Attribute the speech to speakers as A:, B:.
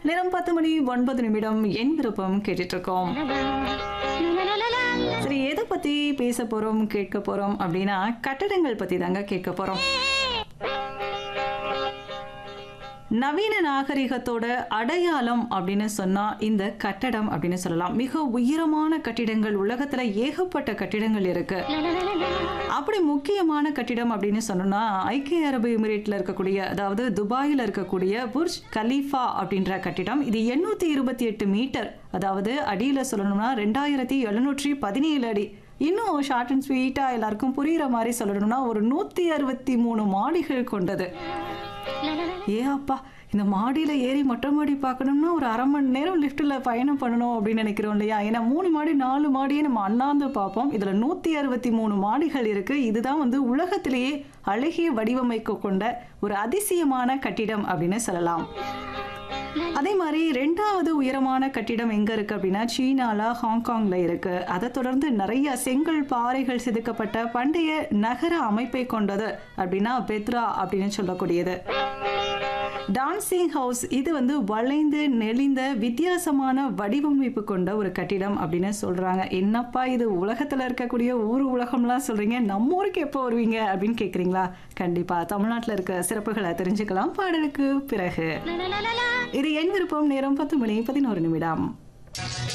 A: நேரம் பத்து மணி ஒன்பது நிமிடம் என் விருப்பம் கேட்டுட்டு இருக்கோம் சரி எதை பத்தி பேச போறோம் கேட்க போறோம் அப்படின்னா கட்டடங்கள் பத்தி தாங்க கேட்க போறோம் நவீன நாகரிகத்தோட அடையாளம் அப்படின்னு சொன்னா இந்த கட்டடம் அப்படின்னு சொல்லலாம் மிக உயரமான கட்டிடங்கள் உலகத்துல ஏகப்பட்ட கட்டிடங்கள் இருக்கு அப்படி முக்கியமான கட்டிடம் அப்படின்னு சொன்னோம்னா ஐக்கிய அரபு எமிரேட்ல இருக்கக்கூடிய அதாவது துபாயில் இருக்கக்கூடிய புர்ஜ் கலீஃபா அப்படின்ற கட்டிடம் இது எண்ணூத்தி இருபத்தி எட்டு மீட்டர் அதாவது அடியில சொல்லணும்னா ரெண்டாயிரத்தி எழுநூற்றி பதினேழு அடி இன்னும் ஷார்ட் அண்ட் ஸ்வீட்டா எல்லாருக்கும் புரியுற மாதிரி சொல்லணும்னா ஒரு நூத்தி அறுபத்தி மூணு மாடிகள் கொண்டது ஏ அப்பா இந்த மாடியில் ஏறி மொட்டை மாடி பார்க்கணும்னா ஒரு அரை மணி நேரம் லிஃப்ட்டில் பயணம் பண்ணணும் அப்படின்னு நினைக்கிறோம் இல்லையா ஏன்னா மூணு மாடி நாலு மாடியை நம்ம அண்ணாந்து பார்ப்போம் இதில் நூற்றி அறுபத்தி மூணு மாடிகள் இருக்குது இதுதான் வந்து உலகத்திலேயே அழகிய வடிவமைக்க கொண்ட ஒரு அதிசயமான கட்டிடம் அப்படின்னு சொல்லலாம் அதே மாதிரி ரெண்டாவது உயரமான கட்டிடம் எங்க இருக்கு அப்படின்னா சீனால ஹாங்காங்ல இருக்கு அதை தொடர்ந்து நிறைய செங்கல் பாறைகள் செதுக்கப்பட்ட பண்டைய நகர அமைப்பை கொண்டது அப்படின்னா பெத்ரா அப்படின்னு சொல்லக்கூடியது டான்சிங் ஹவுஸ் இது வந்து வளைந்து நெளிந்த வித்தியாசமான வடிவமைப்பு கொண்ட ஒரு கட்டிடம் அப்படின்னு சொல்றாங்க என்னப்பா இது உலகத்துல இருக்கக்கூடிய ஊர் உலகம்லாம் சொல்றீங்க நம்ம ஊருக்கு எப்போ வருவீங்க அப்படின்னு கேக்குறீங்களா கண்டிப்பா தமிழ்நாட்டில் இருக்க சிறப்புகளை தெரிஞ்சுக்கலாம் பாடலுக்கு பிறகு இது என் விருப்பம் நேரம் பத்து மணி பதினோரு நிமிடம்